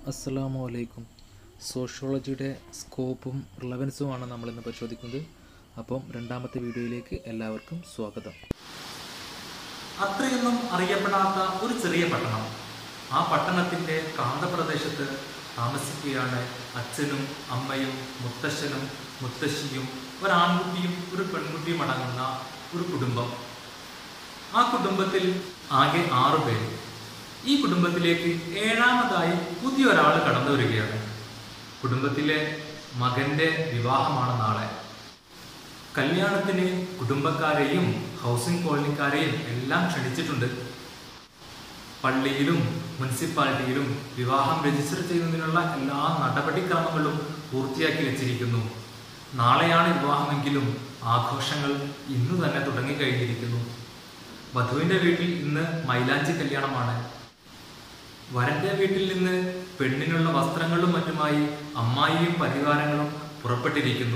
അസ്സലാമു അലൈക്കും സോഷ്യോളജിയുടെ സ്കോപ്പും റിലവൻസുമാണ് നമ്മളിന്ന് പരിശോധിക്കുന്നത് അപ്പം രണ്ടാമത്തെ വീഡിയോയിലേക്ക് എല്ലാവർക്കും സ്വാഗതം അത്രയൊന്നും അറിയപ്പെടാത്ത ഒരു ചെറിയ പട്ടണം ആ പട്ടണത്തിന്റെ കാന്തപ്രദേശത്ത് താമസിക്കുകയാണ് അച്ഛനും അമ്മയും മുത്തശ്ശനും മുത്തശ്ശിയും ഒരാൺകുട്ടിയും ഒരു പെൺകുട്ടിയും അടങ്ങുന്ന ഒരു കുടുംബം ആ കുടുംബത്തിൽ ആകെ ആറു പേര് ഈ കുടുംബത്തിലേക്ക് ഏഴാമതായി പുതിയൊരാൾ കടന്നു വരികയാണ് കുടുംബത്തിലെ മകന്റെ വിവാഹമാണ് നാളെ കല്യാണത്തിന് കുടുംബക്കാരെയും ഹൗസിംഗ് കോളനിക്കാരെയും എല്ലാം ക്ഷണിച്ചിട്ടുണ്ട് പള്ളിയിലും മുനിസിപ്പാലിറ്റിയിലും വിവാഹം രജിസ്റ്റർ ചെയ്യുന്നതിനുള്ള എല്ലാ നടപടിക്രമങ്ങളും പൂർത്തിയാക്കി വെച്ചിരിക്കുന്നു നാളെയാണ് വിവാഹമെങ്കിലും ആഘോഷങ്ങൾ ഇന്ന് തന്നെ തുടങ്ങിക്കഴിഞ്ഞിരിക്കുന്നു വധുവിന്റെ വീട്ടിൽ ഇന്ന് മൈലാഞ്ചി കല്യാണമാണ് വരന്റെ വീട്ടിൽ നിന്ന് പെണ്ണിനുള്ള വസ്ത്രങ്ങളും മറ്റുമായി അമ്മായിയും പരിവാരങ്ങളും പുറപ്പെട്ടിരിക്കുന്നു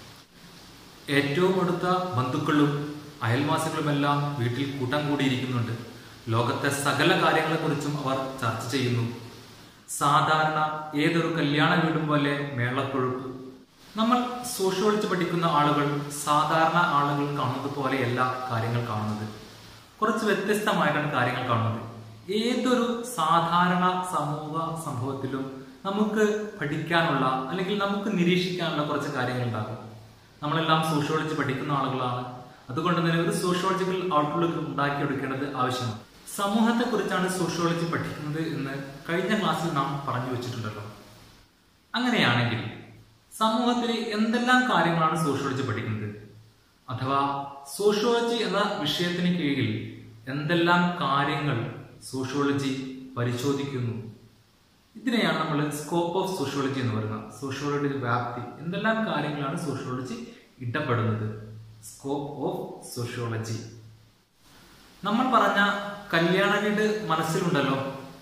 ഏറ്റവും അടുത്ത ബന്ധുക്കളും അയൽവാസികളുമെല്ലാം വീട്ടിൽ കൂട്ടം കൂടിയിരിക്കുന്നുണ്ട് ലോകത്തെ സകല കാര്യങ്ങളെക്കുറിച്ചും അവർ ചർച്ച ചെയ്യുന്നു സാധാരണ ഏതൊരു കല്യാണ വീടും പോലെ മേളക്കൊഴുപ്പ് നമ്മൾ സോഷ്യോളജി പഠിക്കുന്ന ആളുകൾ സാധാരണ ആളുകൾ കാണുന്നത് പോലെയല്ല കാര്യങ്ങൾ കാണുന്നത് കുറച്ച് വ്യത്യസ്തമായിട്ടാണ് കാര്യങ്ങൾ കാണുന്നത് ഏതൊരു സാധാരണ സമൂഹ സംഭവത്തിലും നമുക്ക് പഠിക്കാനുള്ള അല്ലെങ്കിൽ നമുക്ക് നിരീക്ഷിക്കാനുള്ള കുറച്ച് കാര്യങ്ങൾ ഉണ്ടാകും നമ്മളെല്ലാം സോഷ്യോളജി പഠിക്കുന്ന ആളുകളാണ് അതുകൊണ്ട് തന്നെ ഒരു സോഷ്യോളജിക്കൽ ഔട്ട്ലുക്ക് ഉണ്ടാക്കിയെടുക്കേണ്ടത് ആവശ്യമാണ് സമൂഹത്തെ കുറിച്ചാണ് സോഷ്യോളജി പഠിക്കുന്നത് എന്ന് കഴിഞ്ഞ ക്ലാസ്സിൽ നാം പറഞ്ഞു വെച്ചിട്ടുണ്ടല്ലോ അങ്ങനെയാണെങ്കിൽ സമൂഹത്തിലെ എന്തെല്ലാം കാര്യങ്ങളാണ് സോഷ്യോളജി പഠിക്കുന്നത് അഥവാ സോഷ്യോളജി എന്ന വിഷയത്തിന് കീഴിൽ എന്തെല്ലാം കാര്യങ്ങൾ സോഷ്യോളജി പരിശോധിക്കുന്നു ഇതിനെയാണ് നമ്മൾ സ്കോപ്പ് ഓഫ് സോഷ്യോളജി എന്ന് പറയുന്നത് സോഷ്യോളജിയുടെ വ്യാപ്തി എന്തെല്ലാം കാര്യങ്ങളാണ് സോഷ്യോളജി ഇടപെടുന്നത് സ്കോപ്പ് ഓഫ് സോഷ്യോളജി നമ്മൾ പറഞ്ഞ കല്യാണ വീട് മനസ്സിലുണ്ടല്ലോ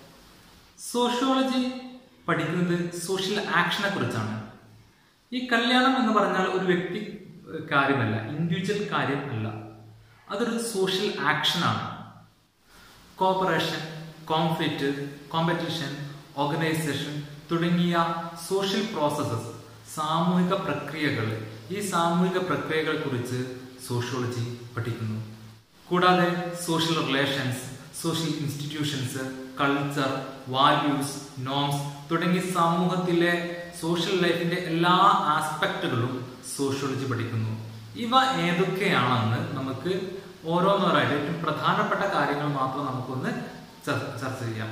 സോഷ്യോളജി പഠിക്കുന്നത് സോഷ്യൽ ആക്ഷനെ കുറിച്ചാണ് ഈ കല്യാണം എന്ന് പറഞ്ഞാൽ ഒരു വ്യക്തി ഏഹ്, കാര്യമല്ല ഇൻഡിവിജ്വൽ കാര്യം അല്ല അതൊരു സോഷ്യൽ ആക്ഷനാണ് കോപ്പറേഷൻ കോൺഫ്ലിക്റ്റ് കോമ്പറ്റീഷൻ ഓർഗനൈസേഷൻ തുടങ്ങിയ സോഷ്യൽ പ്രോസസ്സസ് സാമൂഹിക പ്രക്രിയകൾ ഈ സാമൂഹിക പ്രക്രിയകളെ കുറിച്ച് സോഷ്യോളജി പഠിക്കുന്നു കൂടാതെ social relations social institutions culture values norms തുടങ്ങി സമൂഹത്തിലെ സോഷ്യൽ ലൈഫിന്റെ എല്ലാ ആസ്പെക്റ്റുകളും സോഷ്യോളജി പഠിക്കുന്നു ഇവ ഏതൊക്കെയാണെന്ന് നമുക്ക് ഓരോന്നോരായിട്ട് ഏറ്റവും പ്രധാനപ്പെട്ട കാര്യങ്ങൾ മാത്രം നമുക്കൊന്ന് ചർ- ചർച്ച ചെയ്യാം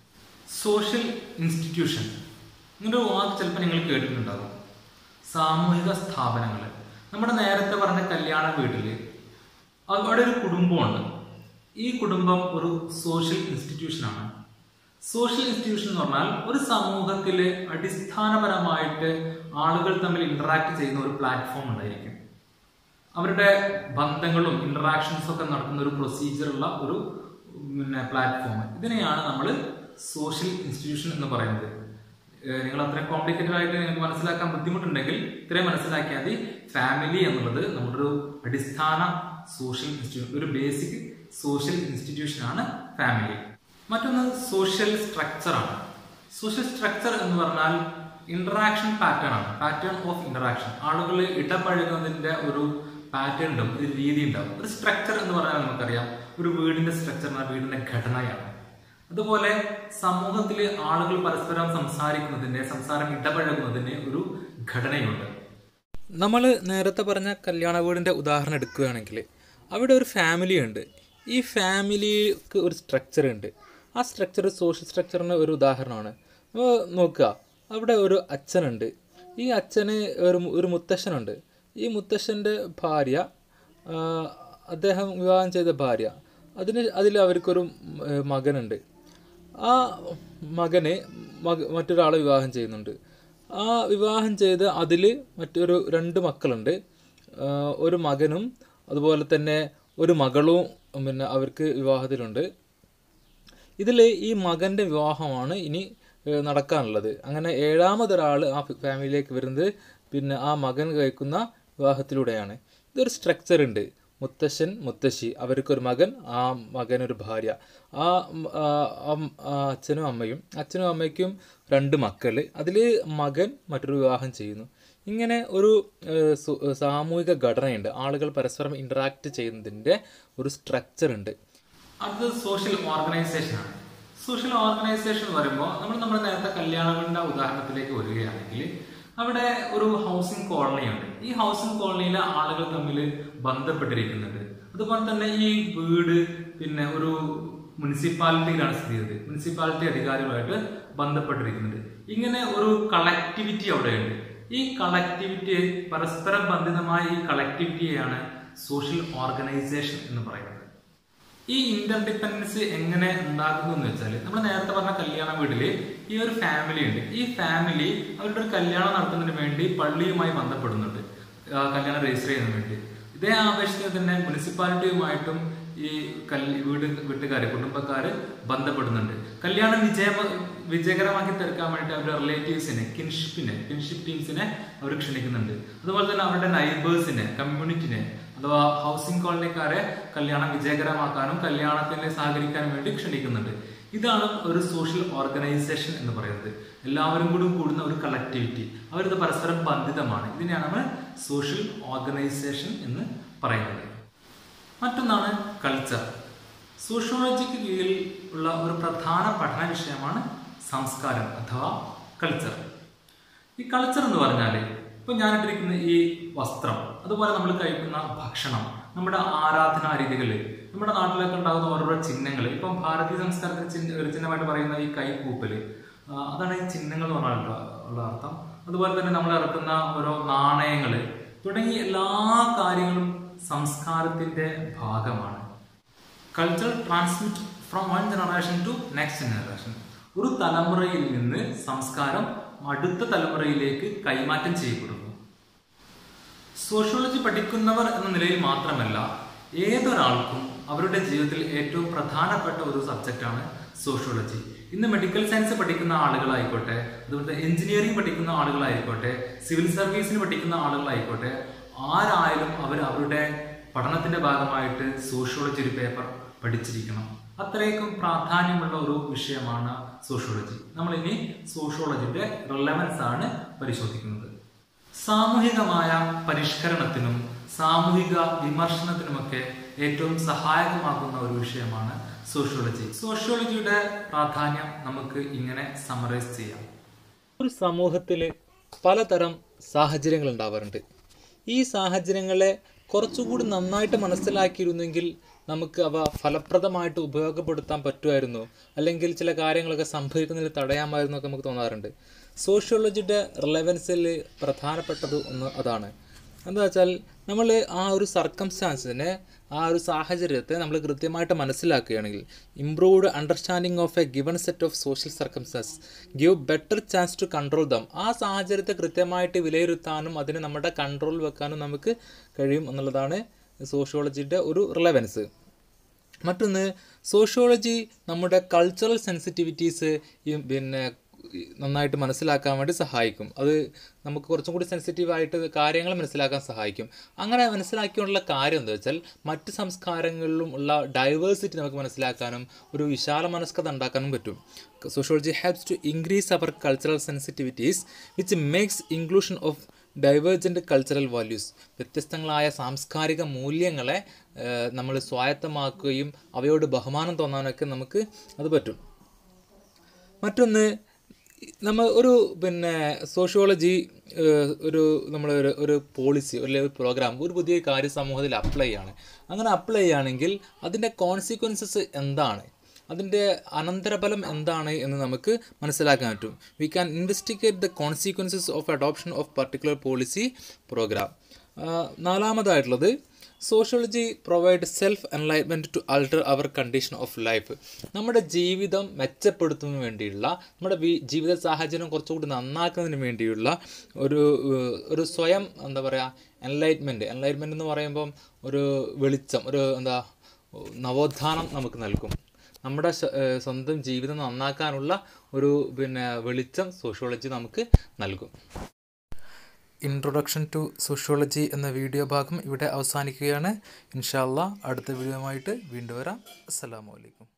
സോഷ്യൽ ഇൻസ്റ്റിറ്റ്യൂഷൻ ഇങ്ങനെ ഒരു വാക്ക് ചിലപ്പോൾ നിങ്ങൾ കേട്ടിട്ടുണ്ടാകും സാമൂഹിക സ്ഥാപനങ്ങൾ നമ്മുടെ നേരത്തെ പറഞ്ഞ കല്യാണ വീട്ടില് അവിടെ ഒരു കുടുംബമുണ്ട് ഈ കുടുംബം ഒരു സോഷ്യൽ ഇൻസ്റ്റിറ്റ്യൂഷനാണ് സോഷ്യൽ ഇൻസ്റ്റിറ്റ്യൂഷൻ എന്ന് പറഞ്ഞാൽ ഒരു സമൂഹത്തില് അടിസ്ഥാനപരമായിട്ട് ആളുകൾ തമ്മിൽ ഇന്ററാക്ട് ചെയ്യുന്ന ഒരു പ്ലാറ്റ്ഫോം ഉണ്ടായിരിക്കും അവരുടെ ബന്ധങ്ങളും ഇന്ററാക്ഷൻസും ഒക്കെ നടത്തുന്ന ഒരു പ്രൊസീജിയർ ഉള്ള ഒരു പിന്നെ പ്ലാറ്റ്ഫോം ഇതിനെയാണ് നമ്മൾ സോഷ്യൽ ഇൻസ്റ്റിറ്റ്യൂഷൻ എന്ന് പറയുന്നത് ഏഹ് നിങ്ങൾ അത്രയും കോംപ്ലിക്കേറ്റഡ് ആയിട്ട് നിങ്ങൾക്ക് മനസ്സിലാക്കാൻ ബുദ്ധിമുട്ടുണ്ടെങ്കിൽ ഇത്രയും മനസ്സിലാക്കിയാൽ മതി ഫാമിലി എന്നുള്ളത് നമ്മുടെ ഒരു അടിസ്ഥാന സോഷ്യൽ ഇൻസ്റ്റിറ്റ്യൂഷൻ ഒരു ബേസിക് സോഷ്യൽ ഇൻസ്റ്റിറ്റ്യൂഷൻ ആണ് ഫാമിലി മറ്റൊന്ന് സോഷ്യൽ സ്ട്രക്ചർ ആണ് സോഷ്യൽ സ്ട്രക്ചർ എന്ന് പറഞ്ഞാൽ ഇന്ററാക്ഷൻ പാറ്റേൺ ആണ് പാറ്റേൺ ഓഫ് ഇന്ററാക്ഷൻ ആളുകൾ ഇടപഴകുന്നതിന്റെ ഒരു പാറ്റേൺ ഉണ്ടാവും ഒരു രീതി ഉണ്ടാവും ഒരു സ്ട്രക്ചർ എന്ന് പറഞ്ഞാൽ നമുക്കറിയാം ഒരു വീടിന്റെ സ്ട്രക്ചർ വീടിന്റെ ഘടനയാണ് അതുപോലെ സമൂഹത്തിൽ ആളുകൾ പരസ്പരം സംസാരിക്കുന്നതിന്റെ സംസാരം ഇടപഴകുന്നതിന് ഒരു ഘടനയുണ്ട് നമ്മൾ നേരത്തെ പറഞ്ഞ കല്യാണ വീടിൻ്റെ ഉദാഹരണം എടുക്കുകയാണെങ്കിൽ അവിടെ ഒരു ഫാമിലി ഉണ്ട് ഈ ഫാമിലിക്ക് ഒരു സ്ട്രക്ചർ ഉണ്ട് ആ സ്ട്രക്ചർ സോഷ്യൽ സ്ട്രക്ചറിന് ഒരു ഉദാഹരണമാണ് അപ്പോൾ നോക്കുക അവിടെ ഒരു അച്ഛനുണ്ട് ഈ അച്ഛന് ഒരു മു- ഒരു മുത്തശ്ശനുണ്ട് ഈ മുത്തശ്ശൻ്റെ ഭാര്യ ആ, അദ്ദേഹം വിവാഹം ചെയ്ത ഭാര്യ അതിന് അതിൽ അവർക്കൊരു ഏ, മകനുണ്ട് ആ മകന് മക മറ്റൊരാളെ വിവാഹം ചെയ്യുന്നുണ്ട് ആ വിവാഹം ചെയ്ത് അതിൽ മറ്റൊരു രണ്ട് മക്കളുണ്ട് ആ, ഒരു മകനും അതുപോലെ തന്നെ ഒരു മകളും പിന്നെ അവർക്ക് വിവാഹത്തിലുണ്ട് ഇതിൽ ഈ മകൻ്റെ വിവാഹമാണ് ഇനി ഏഹ്, നടക്കാനുള്ളത് അങ്ങനെ ഏഴാമതൊരാൾ ആ ഫാമിലിയിലേക്ക് വരുന്നത് പിന്നെ ആ മകൻ കഴിക്കുന്ന വിവാഹത്തിലൂടെയാണ് ഇതൊരു സ്ട്രക്ചർ ഉണ്ട് മുത്തശ്ശൻ മുത്തശ്ശി അവർക്കൊരു മകൻ ആ മകനൊരു ഭാര്യ ആ ഉം, ആ, അം- ആ അച്ഛനും അമ്മയും അച്ഛനും അമ്മയ്ക്കും രണ്ട് മക്കൾ അതിൽ മകൻ മറ്റൊരു വിവാഹം ചെയ്യുന്നു ഇങ്ങനെ ഒരു ഏഹ്, സു- സാമൂഹിക ഘടനയുണ്ട് ആളുകൾ പരസ്പരം ഇൻറ്ററാക്ട് ചെയ്യുന്നതിൻ്റെ ഒരു സ്ട്രക്ചർ ഉണ്ട് അത് സോഷ്യൽ ഓർഗനൈസേഷൻ ആണ് സോഷ്യൽ ഓർഗനൈസേഷൻ എന്ന് പറയുമ്പോൾ നമ്മൾ നമ്മുടെ നേരത്തെ കല്യാണ വീടിന്റെ ഉദാഹരണത്തിലേക്ക് വരികയാണെങ്കിൽ അവിടെ ഒരു ഹൗസിംഗ് കോളനി ഉണ്ട് ഈ ഹൗസിംഗ് കോളനിയിലെ ആളുകൾ തമ്മിൽ ബന്ധപ്പെട്ടിരിക്കുന്നുണ്ട് അതുപോലെ തന്നെ ഈ വീട് പിന്നെ ഒരു മുനിസിപ്പാലിറ്റിയിലാണ് സ്ഥിതി ചെയ്തത് മുനിസിപ്പാലിറ്റി അധികാരികളുമായിട്ട് ബന്ധപ്പെട്ടിരിക്കുന്നുണ്ട് ഇങ്ങനെ ഒരു കളക്ടിവിറ്റി അവിടെയുണ്ട് ഈ കളക്ടിവിറ്റി പരസ്പരം ബന്ധിതമായ ഈ കളക്ടിവിറ്റിയെയാണ് സോഷ്യൽ ഓർഗനൈസേഷൻ എന്ന് പറയുന്നത് ഈ ഇന്റർഡിപെൻഡൻസ് എങ്ങനെ ഉണ്ടാക്കുന്നു എന്ന് വെച്ചാൽ നമ്മൾ നേരത്തെ പറഞ്ഞ കല്യാണ വീട്ടില് ഈ ഒരു ഫാമിലി ഉണ്ട് ഈ ഫാമിലി അവരുടെ ഒരു കല്യാണം നടത്തുന്നതിന് വേണ്ടി പള്ളിയുമായി ബന്ധപ്പെടുന്നുണ്ട് ആ, കല്യാണം രജിസ്റ്റർ ചെയ്യുന്നതിന് വേണ്ടി ഇതേ ആവശ്യത്തിന് തന്നെ മുനിസിപ്പാലിറ്റിയുമായിട്ടും ഈ കല്യ വീട് വീട്ടുകാര് കുടുംബക്കാര് ബന്ധപ്പെടുന്നുണ്ട് കല്യാണം വിജയ വിജയകരമാക്കി തീർക്കാൻ വേണ്ടി അവരുടെ റിലേറ്റീവ്സിനെ കിൻഷിപ്പിനെ കിൻഷിപ്പ് ടീംസിനെ അവർ ക്ഷണിക്കുന്നുണ്ട് അതുപോലെ തന്നെ അവരുടെ നൈബേഴ്സിനെ കമ്മ്യൂണിറ്റിനെ അഥവാ ഹൗസിംഗ് കോളനിക്കാരെ കല്യാണം വിജയകരമാക്കാനും കല്യാണത്തിൽ സഹകരിക്കാനും വേണ്ടി ക്ഷണിക്കുന്നുണ്ട് ഇതാണ് ഒരു സോഷ്യൽ ഓർഗനൈസേഷൻ എന്ന് പറയുന്നത് എല്ലാവരും കൂടി കൂടുന്ന ഒരു കളക്ടിവിറ്റി അവരിത് പരസ്പരം ബന്ധിതമാണ് ഇതിനെയാണ് നമ്മൾ സോഷ്യൽ ഓർഗനൈസേഷൻ എന്ന് പറയുന്നത് മറ്റൊന്നാണ് കൾച്ചർ സോഷ്യോളജിക്ക് കീഴിൽ ഉള്ള ഒരു പ്രധാന പഠന വിഷയമാണ് സംസ്കാരം അഥവാ കൾച്ചർ ഈ കൾച്ചർ എന്ന് പറഞ്ഞാൽ ഇപ്പൊ ഞാനിട്ടിരിക്കുന്ന ഈ വസ്ത്രം അതുപോലെ നമ്മൾ കഴിക്കുന്ന ഭക്ഷണം നമ്മുടെ ആരാധനാ രീതികള് നമ്മുടെ നാട്ടിലൊക്കെ ഉണ്ടാകുന്ന ഓരോരോ ചിഹ്നങ്ങൾ ഇപ്പം ഭാരതീയ സംസ്കാരത്തിന് ചിഹ്ന ഒരു ചിഹ്നമായിട്ട് പറയുന്ന ഈ കൈക്കൂപ്പല് ആ, അതാണ് ഈ ചിഹ്നങ്ങൾ എന്ന് പറഞ്ഞാൽ ഉള്ള അർത്ഥം അതുപോലെ തന്നെ നമ്മൾ ഇറക്കുന്ന ഓരോ നാണയങ്ങള് തുടങ്ങി എല്ലാ കാര്യങ്ങളും സംസ്കാരത്തിന്റെ ഭാഗമാണ് culture transmit from one generation to next generation ഒരു തലമുറയിൽ നിന്ന് സംസ്കാരം അടുത്ത തലമുറയിലേക്ക് കൈമാറ്റം ചെയ്യപ്പെടുന്നു സോഷ്യോളജി പഠിക്കുന്നവർ എന്ന നിലയിൽ മാത്രമല്ല ഏതൊരാൾക്കും അവരുടെ ജീവിതത്തിൽ ഏറ്റവും പ്രധാനപ്പെട്ട ഒരു സബ്ജക്റ്റാണ് സോഷ്യോളജി ഇന്ന് മെഡിക്കൽ സയൻസ് പഠിക്കുന്ന ആളുകളായിക്കോട്ടെ അതുപോലെ എഞ്ചിനീയറിംഗ് പഠിക്കുന്ന ആളുകളായിക്കോട്ടെ സിവിൽ സർവീസിന് പഠിക്കുന്ന ആളുകളായിക്കോട്ടെ ആരായാലും അവർ അവരുടെ പഠനത്തിന്റെ ഭാഗമായിട്ട് സോഷ്യോളജി ഒരു പേപ്പർ പഠിച്ചിരിക്കണം അത്രയ്ക്കും പ്രാധാന്യമുള്ള ഒരു വിഷയമാണ് സോഷ്യോളജി നമ്മൾ ഇനി സോഷ്യോളജിന്റെ റിലവൻസ് ആണ് പരിശോധിക്കുന്നത് സാമൂഹികമായ പരിഷ്കരണത്തിനും സാമൂഹിക വിമർശനത്തിനുമൊക്കെ ഏറ്റവും സഹായകമാകുന്ന ഒരു വിഷയമാണ് സോഷ്യോളജി സോഷ്യോളജിയുടെ പ്രാധാന്യം നമുക്ക് ഇങ്ങനെ സമറൈസ് ചെയ്യാം ഒരു സമൂഹത്തിൽ പലതരം സാഹചര്യങ്ങൾ ഉണ്ടാവാറുണ്ട് ഈ സാഹചര്യങ്ങളെ കുറച്ചുകൂടി നന്നായിട്ട് മനസ്സിലാക്കിയിരുന്നെങ്കിൽ നമുക്ക് അവ ഫലപ്രദമായിട്ട് ഉപയോഗപ്പെടുത്താൻ പറ്റുമായിരുന്നു അല്ലെങ്കിൽ ചില കാര്യങ്ങളൊക്കെ സംഭവിക്കുന്നതിൽ തടയാമായിരുന്നു ഒക്കെ നമുക്ക് തോന്നാറുണ്ട് സോഷ്യോളജിയുടെ റിലവൻസിൽ പ്രധാനപ്പെട്ടത് ഒന്ന് അതാണ് എന്താ വെച്ചാൽ നമ്മൾ ആ ഒരു സർക്കംസ്റ്റാൻസിനെ ആ ഒരു സാഹചര്യത്തെ നമ്മൾ കൃത്യമായിട്ട് മനസ്സിലാക്കുകയാണെങ്കിൽ improved understanding of a given set of social circumstance give better chance to control them ആ സാഹചര്യത്തെ കൃത്യമായിട്ട് വിലയിരുത്താനും അതിനെ നമ്മുടെ കൺട്രോൾ വെക്കാനും നമുക്ക് കഴിയും എന്നുള്ളതാണ് സോഷ്യോളജിയുടെ ഒരു റിലവൻസ് മറ്റൊന്ന് സോഷ്യോളജി നമ്മുടെ കൾച്ചറൽ സെൻസിറ്റിവിറ്റീസ് പിന്നെ ഈ നന്നായിട്ട് മനസ്സിലാക്കാൻ വേണ്ടി സഹായിക്കും അത് നമുക്ക് കുറച്ചും കൂടി സെൻസിറ്റീവായിട്ട് കാര്യങ്ങൾ മനസ്സിലാക്കാൻ സഹായിക്കും അങ്ങനെ മനസ്സിലാക്കിയുള്ള കാര്യം എന്താ വെച്ചാൽ മറ്റ് സംസ്കാരങ്ങളിലും ഉള്ള ഡൈവേഴ്സിറ്റി നമുക്ക് മനസ്സിലാക്കാനും ഒരു വിശാല മനസ്കത ഉണ്ടാക്കാനും പറ്റും sociology helps to increase our cultural sensitivities which makes inclusion of divergent cultural values വ്യത്യസ്തങ്ങളായ സാംസ്കാരിക മൂല്യങ്ങളെ നമ്മൾ സ്വായത്തമാക്കുകയും അവയോട് ബഹുമാനം തോന്നാനൊക്കെ നമുക്ക് അത് പറ്റും മറ്റൊന്ന് നമ്മൾ ഒരു പിന്നെ സോഷ്യോളജി ഒരു നമ്മൾ ഒരു ഒരു പോളിസി അല്ലെങ്കിൽ ഒരു പ്രോഗ്രാം ഒരു പുതിയ കാര്യം സമൂഹത്തിൽ അപ്ലൈ ആണ് അങ്ങനെ അപ്ലൈ ചെയ്യുകയാണെങ്കിൽ അതിൻ്റെ കോൺസിക്വൻസസ് എന്താണ് അതിൻ്റെ അനന്തരഫലം എന്താണ് എന്ന് നമുക്ക് മനസ്സിലാക്കാൻ പറ്റും we can investigate the consequences of adoption of particular policy programme നാലാമതായിട്ടുള്ളത് sociology provide self enlightenment to alter our condition of life നമ്മുടെ ജീവിതം മെച്ചപ്പെടുത്തുന്നതിന് വേണ്ടിയുള്ള നമ്മുടെ വി- ജീവിത സാഹചര്യം കുറച്ചുകൂടി നന്നാക്കുന്നതിന് വേണ്ടിയുള്ള ഒരു ഏഹ്, ഒരു സ്വയം എന്താ പറയുക എൻലൈറ്റ്മെൻറ്റ് എൻലൈറ്റ്മെൻറ്റ് എന്ന് പറയുമ്പം ഒരു വെളിച്ചം ഒരു എന്താ നവോത്ഥാനം നമുക്ക് നൽകും നമ്മുടെ ശ- ഏഹ്, സ്വന്തം ജീവിതം നന്നാക്കാനുള്ള ഒരു പിന്നെ വെളിച്ചം സോഷ്യോളജി നമുക്ക് നൽകും ഇൻട്രൊഡക്ഷൻ ടു സോഷ്യോളജി എന്ന വീഡിയോ ഭാഗം ഇവിടെ അവസാനിക്കുകയാണ് ഇൻഷാല്ല അടുത്ത വീഡിയോയുമായിട്ട് വീണ്ടും വരാം അസ്സലാമു അലൈക്കും